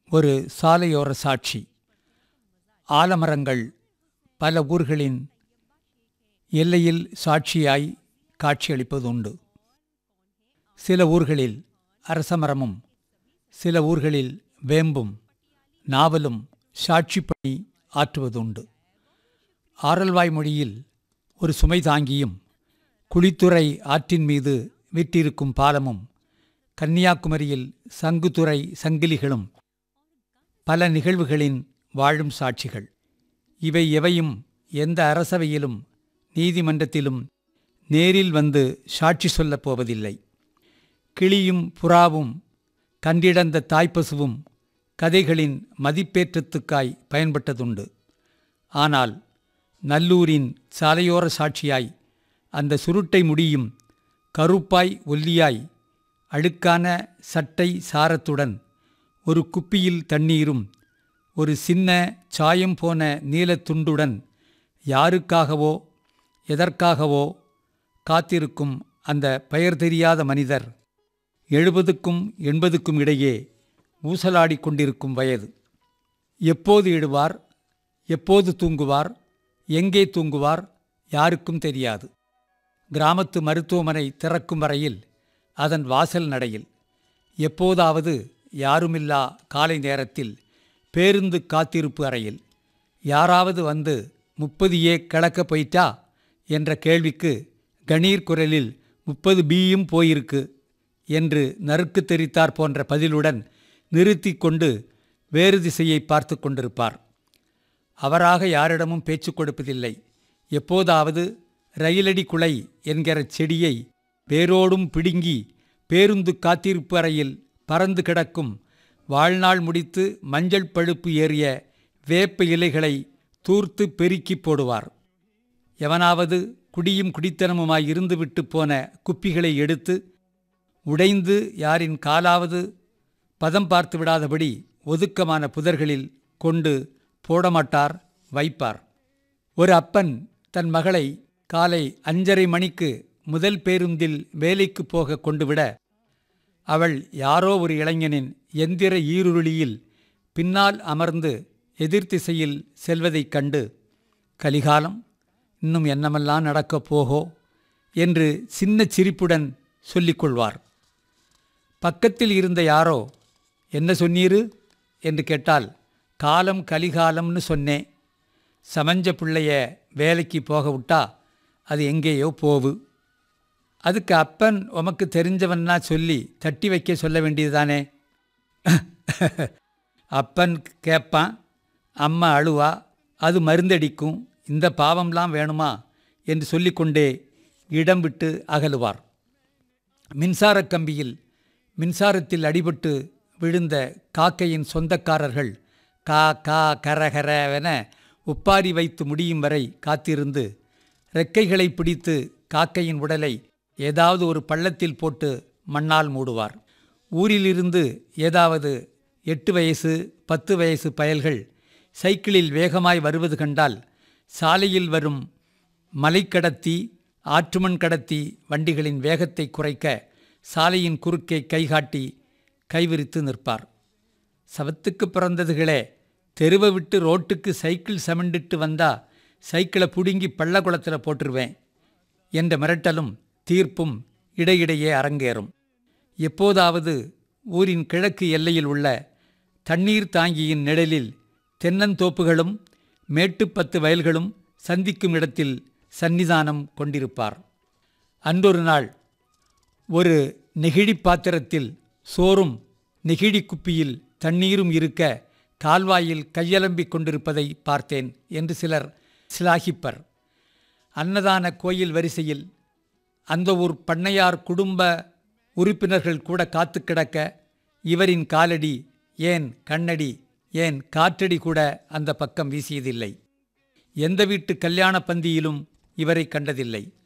ஒரு சாலையோர சாட்சி ஆலமரங்கள் பல ஊர்களின் எல்லையில் சாட்சியாய் காட்சியளிப்பதுண்டு சில ஊர்களில் அரசமரமும் சில ஊர்களில் வேம்பும் நாவலும் சாட்சி பணி ஆற்றுவதுண்டு ஆரல்வாய் மொழியில் ஒரு சுமை தாங்கியும் குளித்துறை ஆற்றின் மீது விட்டிருக்கும் பாலமும் கன்னியாகுமரியில் சங்குத்துறை சங்கிலிகளும் பல நிகழ்வுகளின் வாழும் சாட்சிகள் இவை எவையும் எந்த அரசவையிலும் நீதிமன்றத்திலும் நேரில் வந்து சாட்சி சொல்லப் போவதில்லை கிளியும் புறாவும் கண்டிடந்த தாய்ப்பசுவும் கதைகளின் மதிப்பேற்றத்துக்காய் பயன்பட்டதுண்டு ஆனால் நல்லூரின் சாலையோர சாட்சியாய் அந்த சுருட்டை முடியும் கருப்பாய் ஒல்லியாய் அழுக்கான சட்டை சாரத்துடன் ஒரு குப்பியில் தண்ணீரும் ஒரு சின்ன சாயம் போன நீலத்துண்டுடன் யாருக்காகவோ எதற்காகவோ காத்திருக்கும் அந்த பெயர் தெரியாத மனிதர் எழுபதுக்கும் எண்பதுக்கும் இடையே ஊசலாடிக் கொண்டிருக்கும் வயது எப்போது எழுவார் எப்போது தூங்குவார் எங்கே தூங்குவார் யாருக்கும் தெரியாது கிராமத்து மருத்துவமனை திறக்கும் வரையில் அதன் வாசல் நடையில் எப்போதாவது யாருமில்லா காலை நேரத்தில் பேருந்து காத்திருப்பு அறையில் யாராவது வந்து முப்பது ஏ கலக்க போயிட்டா என்ற கேள்விக்கு கணீர் குரலில் முப்பது பியும் போயிருக்கு என்று நறுக்கு தெரித்தார் போன்ற பதிலுடன் நிறுத்தி கொண்டு வேறு திசையை பார்த்து கொண்டிருப்பார் அவராக யாரிடமும் பேச்சு கொடுப்பதில்லை எப்போதாவது ரயிலடி குலை என்கிற செடியை வேரோடும் பிடுங்கி பேருந்து காத்திருப்பு அறையில் பறந்து கிடக்கும் வாழ்நாள் முடித்து மஞ்சள் பழுப்பு ஏறிய வேப்ப இலைகளை தூர்த்து பெருக்கி போடுவார் எவனாவது குடியும் குடித்தனமுமாய் இருந்துவிட்டு போன குப்பிகளை எடுத்து உடைந்து யாரின் காலாவது பதம் பார்த்து விடாதபடி ஒதுக்கமான புதர்களில் கொண்டு போடமாட்டார் வைப்பார் ஒரு அப்பன் தன் மகளை காலை அஞ்சரை மணிக்கு முதல் பேருந்தில் வேலைக்கு போக கொண்டுவிட அவள் யாரோ ஒரு இளைஞனின் எந்திர ஈருருளியில் பின்னால் அமர்ந்து எதிர்த்திசையில் செல்வதைக் கண்டு கலிகாலம் இன்னும் என்னமெல்லாம் நடக்கப் போகோ என்று சின்ன சிரிப்புடன் சொல்லிக்கொள்வார் பக்கத்தில் இருந்த யாரோ என்ன சொன்னீரு என்று கேட்டால் காலம் கலிகாலம்னு சொன்னேன் சமஞ்ச பிள்ளைய வேலைக்கு போக விட்டா அது எங்கேயோ போவு அதுக்கு அப்பன் உமக்கு தெரிஞ்சவன்னா சொல்லி தட்டி வைக்க சொல்ல வேண்டியதுதானே அப்பன் கேட்பான் அம்மா அழுவா அது மருந்தடிக்கும் இந்த பாவம்லாம் வேணுமா என்று சொல்லிக்கொண்டே இடம் விட்டு அகலுவார் மின்சாரக் கம்பியில் மின்சாரத்தில் அடிபட்டு விழுந்த காக்கையின் சொந்தக்காரர்கள் கா கா கரகரவென உப்பாரி வைத்து முடியும் வரை காத்திருந்து ரெக்கைகளை பிடித்து காக்கையின் உடலை ஏதாவது ஒரு பள்ளத்தில் போட்டு மண்ணால் மூடுவார் ஊரிலிருந்து ஏதாவது எட்டு வயசு பத்து வயசு பயல்கள் சைக்கிளில் வேகமாய் வருவது கண்டால் சாலையில் வரும் மலைக்கடத்தி ஆற்றுமண் கடத்தி வண்டிகளின் வேகத்தை குறைக்க சாலையின் குறுக்கே கைகாட்டி கைவிரித்து நிற்பார் சவத்துக்கு பிறந்ததுகளே தெருவை விட்டு ரோட்டுக்கு சைக்கிள் சமண்டிட்டு வந்தா சைக்கிளை புடுங்கி பள்ளக்குளத்தில் போட்டுருவேன் என்ற மிரட்டலும் தீர்ப்பும் இடையிடையே அரங்கேறும் எப்போதாவது ஊரின் கிழக்கு எல்லையில் உள்ள தண்ணீர் தாங்கியின் நிழலில் தென்னந்தோப்புகளும் மேட்டுப்பத்து வயல்களும் சந்திக்கும் இடத்தில் சன்னிதானம் கொண்டிருப்பார் அன்றொரு நாள் ஒரு நெகிழி பாத்திரத்தில் சோறும் நெகிழி குப்பியில் தண்ணீரும் இருக்க கால்வாயில் கையலம்பிக் கொண்டிருப்பதை பார்த்தேன் என்று சிலர் சிலாகிப்பர் அன்னதான கோயில் வரிசையில் அந்த ஊர் பண்ணையார் குடும்ப உறுப்பினர்கள் கூட காத்து கிடக்க இவரின் காலடி ஏன் கண்ணடி ஏன் காற்றடி கூட அந்த பக்கம் வீசியதில்லை எந்த வீட்டு கல்யாண பந்தியிலும் இவரை கண்டதில்லை